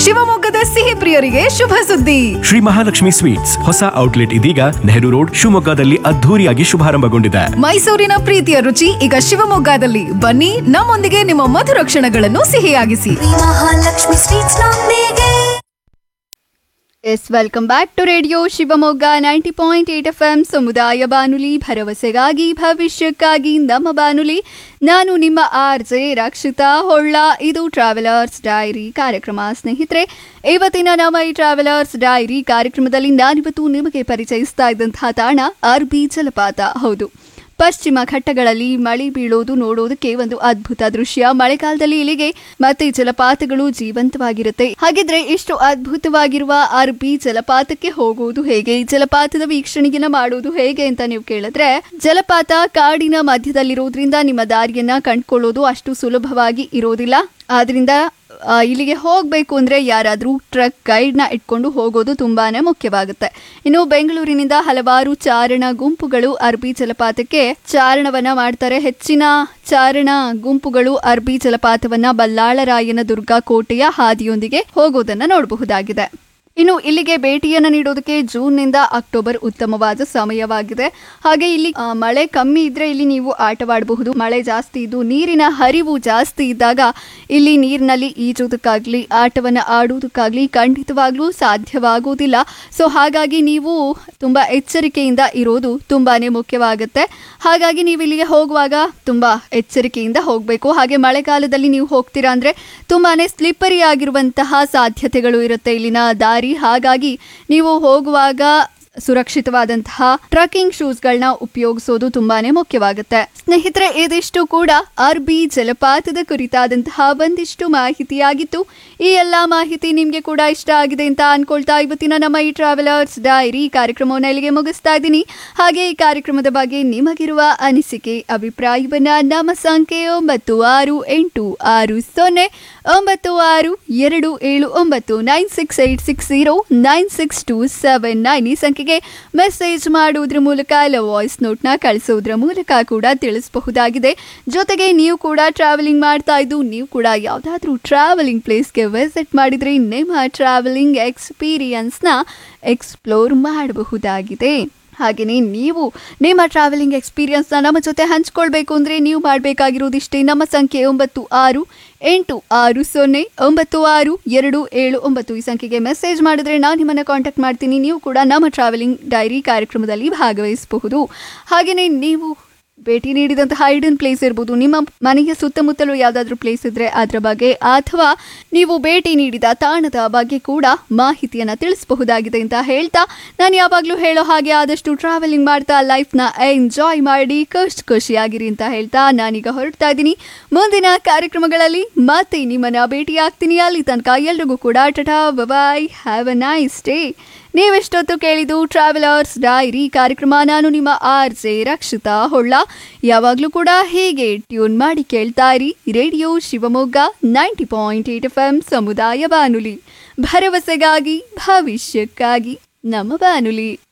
ಶಿವಮೊಗ್ಗದ ಸಿಹಿ ಪ್ರಿಯರಿಗೆ ಶುಭ ಸುದ್ದಿ ಶ್ರೀ ಮಹಾಲಕ್ಷ್ಮಿ ಸ್ವೀಟ್ಸ್ ಹೊಸ ಔಟ್ಲೆಟ್ ಇದೀಗ ನೆಹರು ರೋಡ್ ಶಿವಮೊಗ್ಗದಲ್ಲಿ ಅದ್ಧೂರಿಯಾಗಿ ಶುಭಾರಂಭಗೊಂಡಿದೆ ಮೈಸೂರಿನ ಪ್ರೀತಿಯ ರುಚಿ ಈಗ ಶಿವಮೊಗ್ಗದಲ್ಲಿ ಬನ್ನಿ ನಮ್ಮೊಂದಿಗೆ ನಿಮ್ಮ ಮಧುರ ಕ್ಷಣಗಳನ್ನು ಸಿಹಿಯಾಗಿಸಿ ಮಹಾಲಕ್ಷ್ಮಿ ಸ್ವೀಟ್ಸ್ ನೊಂದಿಗೆ yes welcome back to radio Shivamogga ninety point eight F M ಸಮುದಾಯ ಬಾನುಲಿ ಭರವಸೆಗಾಗಿ ಭವಿಷ್ಯಕ್ಕಾಗಿ ನಮ್ಮ ಬಾನುಲಿ ನಾನು ನಿಮ್ಮ ಆರ್ ಜೆ ರಕ್ಷಿತಾ ಹೊಳ್ಳ ಇದು ಟ್ರಾವೆಲರ್ಸ್ ಡೈರಿ ಕಾರ್ಯಕ್ರಮ ಸ್ನೇಹಿತರೆ ಇವತ್ತಿನ ನಮ್ಮ ಈ ಟ್ರಾವೆಲರ್ಸ್ ಡೈರಿ ಕಾರ್ಯಕ್ರಮದಲ್ಲಿ ನಾನಿವತ್ತು ನಿಮಗೆ ಪರಿಚಯಿಸ್ತಾ ಇದ್ದಂತಹ ತಾಣ ಅರ್ಬಿ ಜಲಪಾತ ಹೌದು ಪಶ್ಚಿಮ ಘಟ್ಟಗಳಲ್ಲಿ ಮಳೆ ಬೀಳೋದು ನೋಡೋದಕ್ಕೆ ಒಂದು ಅದ್ಭುತ ದೃಶ್ಯ ಮಳೆಗಾಲದಲ್ಲಿ ಇಲ್ಲಿಗೆ ಮತ್ತೆ ಜಲಪಾತಗಳು ಜೀವಂತವಾಗಿರುತ್ತೆ ಹಾಗಿದ್ರೆ ಇಷ್ಟು ಅದ್ಭುತವಾಗಿರುವ ಅರ್ಬಿ ಜಲಪಾತಕ್ಕೆ ಹೋಗುವುದು ಹೇಗೆ ಈ ಜಲಪಾತದ ವೀಕ್ಷಣೆಯನ್ನ ಮಾಡುವುದು ಹೇಗೆ ಅಂತ ನೀವು ಕೇಳಿದ್ರೆ ಜಲಪಾತ ಕಾಡಿನ ಮಧ್ಯದಲ್ಲಿರೋದ್ರಿಂದ ನಿಮ್ಮ ದಾರಿಯನ್ನ ಕಂಡುಕೊಳ್ಳೋದು ಅಷ್ಟು ಸುಲಭವಾಗಿ ಇರೋದಿಲ್ಲ ಆದ್ರಿಂದ ಆ, ಇಲ್ಲಿಗೆ ಹೋಗಬೇಕು ಅಂದರೆ ಯಾರಾದರೂ ಟ್ರಕ್ ಗೈಡ್ನ ಇಟ್ಕೊಂಡು ಹೋಗೋದು ತುಂಬಾ ಮುಖ್ಯವಾಗುತ್ತೆ ಇನ್ನು ಬೆಂಗಳೂರಿನಿಂದ ಹಲವಾರು ಚಾರಣ ಗುಂಪುಗಳು ಅರ್ಬಿ ಜಲಪಾತಕ್ಕೆ ಚಾರಣವನ್ನ ಮಾಡ್ತಾರೆ ಹೆಚ್ಚಿನ ಚಾರಣ ಗುಂಪುಗಳು ಅರ್ಬಿ ಜಲಪಾತವನ್ನ ಬಲ್ಲಾಳರಾಯನ ದುರ್ಗ ಕೋಟೆಯ ಹಾದಿಯೊಂದಿಗೆ ಹೋಗೋದನ್ನ ನೋಡಬಹುದಾಗಿದೆ ಇನ್ನು ಇಲ್ಲಿಗೆ ಭೇಟಿಯನ್ನು ನೀಡೋದಕ್ಕೆ ಜೂನ್ನಿಂದ ಅಕ್ಟೋಬರ್ ಉತ್ತಮವಾದ ಸಮಯವಾಗಿದೆ ಹಾಗೆ ಇಲ್ಲಿ ಆ, ಮಳೆ ಕಮ್ಮಿ ಇದ್ರೆ ಇಲ್ಲಿ ನೀವು ಆಟವಾಡಬಹುದು ಮಳೆ ಜಾಸ್ತಿ ಇದ್ದು ನೀರಿನ ಹರಿವು ಜಾಸ್ತಿ ಇದ್ದಾಗ ಇಲ್ಲಿ ನೀರಿನಲ್ಲಿ ಈಜೋದಕ್ಕಾಗ್ಲಿ ಆಟವನ್ನು ಆಡುವುದಕ್ಕಾಗ್ಲಿ ಖಂಡಿತವಾಗ್ಲೂ ಸಾಧ್ಯವಾಗುವುದಿಲ್ಲ ಸೊ ಹಾಗಾಗಿ ನೀವು ತುಂಬಾ ಎಚ್ಚರಿಕೆಯಿಂದ ಇರೋದು ತುಂಬಾನೇ ಮುಖ್ಯವಾಗುತ್ತೆ ಹಾಗಾಗಿ ನೀವು ಇಲ್ಲಿಗೆ ಹೋಗುವಾಗ ತುಂಬಾ ಎಚ್ಚರಿಕೆಯಿಂದ ಹೋಗಬೇಕು ಹಾಗೆ ಮಳೆಗಾಲದಲ್ಲಿ ನೀವು ಹೋಗ್ತೀರಾ ಅಂದ್ರೆ ತುಂಬಾನೇ ಸ್ಲಿಪ್ಪರಿ ಆಗಿರುವಂತಹ ಸಾಧ್ಯತೆಗಳು ಇರುತ್ತೆ ಇಲ್ಲಿನ ದಾರಿ ಹಾಗಾಗಿ ನೀವು ಹೋಗುವಾಗ ಸುರಕ್ಷಿತವಾದಂತಹ ಟ್ರಕ್ಕಿಂಗ್ ಶೂಸ್ಗಳನ್ನ ಉಪಯೋಗಿಸೋದು ತುಂಬಾನೇ ಮುಖ್ಯವಾಗುತ್ತೆ ಸ್ನೇಹಿತರೆ ಇದಿಷ್ಟು ಕೂಡ ಅರ್ಬಿ ಜಲಪಾತದ ಕುರಿತಾದಂತಹ ಒಂದಿಷ್ಟು ಮಾಹಿತಿಯಾಗಿತ್ತು ಈ ಎಲ್ಲಾ ಮಾಹಿತಿ ನಿಮ್ಗೆ ಕೂಡ ಇಷ್ಟ ಆಗಿದೆ ಅಂತ ಅನ್ಕೊಳ್ತಾ ಇವತ್ತಿನ ನಮ್ಮ ಈ ಟ್ರಾವೆಲರ್ಸ್ ಡೈರಿ ಕಾರ್ಯಕ್ರಮವನ್ನು ಇಲ್ಲಿಗೆ ಮುಗಿಸ್ತಾ ಇದ್ದೀನಿ ಹಾಗೆ ಈ ಕಾರ್ಯಕ್ರಮದ ಬಗ್ಗೆ ನಿಮಗಿರುವ ಅನಿಸಿಕೆ ಅಭಿಪ್ರಾಯವನ್ನ ನಮ್ಮ ಸಂಖ್ಯೆ ಒಂಬತ್ತು ಆರು ಎಂಟು ಆರು ಸೊನ್ನೆ ಒಂಬತ್ತು ಆರು ಎರಡು ಏಳು ಒಂಬತ್ತು nine six eight six zero nine six two seven nine ಈ ಸಂಖ್ಯೆಗೆ ಮೆಸೇಜ್ ಮಾಡುವುದ್ರ ಮೂಲಕ ಇಲ್ಲ ವಾಯ್ಸ್ ನೋಟ್ನ ಕಳಿಸೋದ್ರ ಮೂಲಕ ಕೂಡ ತಿಳಿಸಬಹುದಾಗಿದೆ ಜೊತೆಗೆ ನೀವು ಕೂಡ ಟ್ರಾವೆಲಿಂಗ್ ಮಾಡ್ತಾ ಇದ್ದು ನೀವು ಕೂಡ ಯಾವುದಾದ್ರೂ ಟ್ರಾವೆಲಿಂಗ್ ಪ್ಲೇಸ್ಗೆ ವಿಸಿಟ್ ಮಾಡಿದ್ರೆ ನಿಮ್ಮ ಟ್ರಾವೆಲಿಂಗ್ ಎಕ್ಸ್ಪೀರಿಯನ್ಸ್ನ ಎಕ್ಸ್ಪ್ಲೋರ್ ಮಾಡಬಹುದಾಗಿದೆ ಹಾಗೆಯೇ ನೀವು ನಿಮ್ಮ ಟ್ರಾವೆಲಿಂಗ್ ಎಕ್ಸ್ಪೀರಿಯನ್ಸ್ನ ನಮ್ಮ ಜೊತೆ ಹಂಚ್ಕೊಳ್ಬೇಕು ಅಂದರೆ ನೀವು ಮಾಡಬೇಕಾಗಿರೋದಿಷ್ಟೇ ನಮ್ಮ ಸಂಖ್ಯೆ ಒಂಬತ್ತು ಆರು ಎಂಟು ಆರು ಸೊನ್ನೆ ಒಂಬತ್ತು ಆರು ಎರಡು ಏಳು ಒಂಬತ್ತು ಈ ಸಂಖ್ಯೆಗೆ ಮೆಸೇಜ್ ಮಾಡಿದ್ರೆ ನಾನು ನಿಮ್ಮನ್ನು ಕಾಂಟ್ಯಾಕ್ಟ್ ಮಾಡ್ತೀನಿ ನೀವು ಕೂಡ ನಮ್ಮ ಟ್ರಾವೆಲಿಂಗ್ ಡೈರಿ ಕಾರ್ಯಕ್ರಮದಲ್ಲಿ ಭಾಗವಹಿಸಬಹುದು ಹಾಗೆಯೇ ನೀವು ಭೇಟಿ ನೀಡಿದಂತಹ ಹೈಡನ್ ಪ್ಲೇಸ್ ಇರ್ಬೋದು ನಿಮ್ಮ ಮನೆಯ ಸುತ್ತಮುತ್ತಲೂ ಯಾವುದಾದ್ರೂ ಪ್ಲೇಸ್ ಇದ್ರೆ ಅದರ ಬಗ್ಗೆ ಅಥವಾ ನೀವು ಭೇಟಿ ನೀಡಿದ ತಾಣದ ಬಗ್ಗೆ ಕೂಡ ಮಾಹಿತಿಯನ್ನು ತಿಳಿಸಬಹುದಾಗಿದೆ ಅಂತ ಹೇಳ್ತಾ ನಾನು ಯಾವಾಗಲೂ ಹೇಳೋ ಹಾಗೆ ಆದಷ್ಟು ಟ್ರಾವೆಲಿಂಗ್ ಮಾಡ್ತಾ ಲೈಫ್ನ ಎಂಜಾಯ್ ಮಾಡಿ ಖುಷಿ ಖುಷಿಯಾಗಿರಿ ಅಂತ ಹೇಳ್ತಾ ನಾನೀಗ ಹೊರಡ್ತಾ ಇದ್ದೀನಿ ಮುಂದಿನ ಕಾರ್ಯಕ್ರಮಗಳಲ್ಲಿ ಮತ್ತೆ ನಿಮ್ಮನ್ನ ಭೇಟಿ ಆಗ್ತೀನಿ ಅಲ್ಲಿ ತನಕ ಎಲ್ರಿಗೂ ಕೂಡ tata bye have a nice day ನೀವೆಷ್ಟೊತ್ತು ಕೇಳಿದ್ದು ಟ್ರಾವೆಲರ್ಸ್ ಡೈರಿ ಕಾರ್ಯಕ್ರಮ ನಾನು ನಿಮ್ಮ ಆರ್ ಜೆ ರಕ್ಷಿತಾ ಹೊಳ್ಳ ಯಾವಾಗಲೂ ಕೂಡ ಹೀಗೆ ಟ್ಯೂನ್ ಮಾಡಿ ಕೇಳ್ತಾ ಇರಿ radio Shivamogga ninety point eight F M ಸಮುದಾಯ ಬಾನುಲಿ ಭರವಸೆಗಾಗಿ ಭವಿಷ್ಯಕ್ಕಾಗಿ ನಮ್ಮ ಬಾನುಲಿ